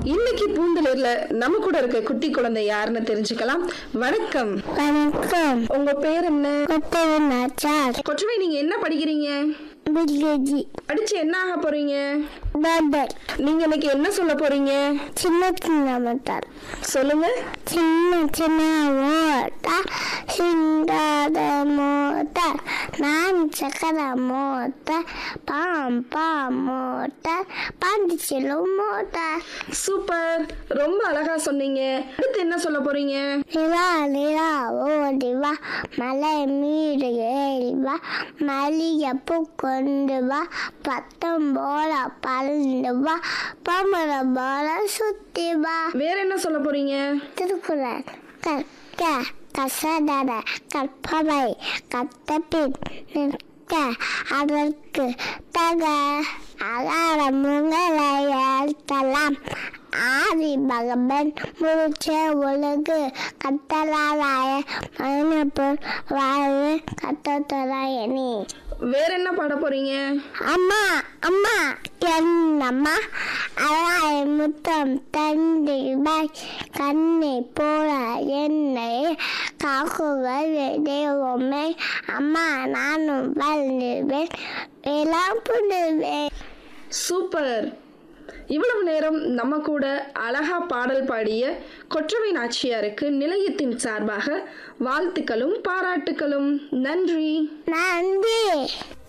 இன்னைக்கு பூந்தலூர்ல நம்ம கூட இருக்க குட்டி குழந்தை யாருன்னு தெரிஞ்சுக்கலாம் வணக்கம் வணக்கம் உங்க பேர் என்ன கொத்தவ நாச்சார் கொற்றவை நீங்க என்ன படிக்கிறீங்க பில்கேஜி படிச்சு என்ன ஆக போறீங்க பர்பர் நீங்க இன்னைக்கு என்ன சொல்ல போறீங்க சின்ன சின்ன மட்டார் சொல்லுங்க சின்ன சின்ன மோட்டார் சிந்தாத மோட்டார் நான் சக்கர மோட்டார் பாம் பாம் மோட்டார் பாஞ்சு செல்லும் மோட்டார் சூப்பர் ரொம்ப அழகா சொன்னீங்க அடுத்து என்ன சொல்ல போறீங்க நிலா நிலா ஓடி வா மலை மீது ஏறி வா மல்லிகைப்பூ கொண்டு வா பத்தம் போல பறந்து வா பம்பரம் போல சுத்தி வா வேற என்ன சொல்ல போறீங்க திருக்குறள் கற்க கசடர கற்பவை கத்தபின் நிற்க அதற்கு தக அகார முங்களை எழுத்தலாம் ஆதி பகவன் முடிச்ச உலகு கத்தலாராய மனிதப்பொருள் வாழ்வு கத்தத்தராயணி வேற என்ன பாட போறீங்க அம்மா அம்மா என்னம்மா அழாய் முத்தம் தந்திருவாய் கண்ணை போல என்னை காக்குகள் தெய்வமே அம்மா நானும் வளர்ந்துவேன் விளாப்புடுவேன் சூப்பர் இவ்வளவு நேரம் நம்ம கூட அழகா பாடல் பாடிய கொற்றவை நாச்சியாருக்கு நிலையத்தின் சார்பாக வாழ்த்துக்களும் பாராட்டுக்களும் நன்றி நன்றி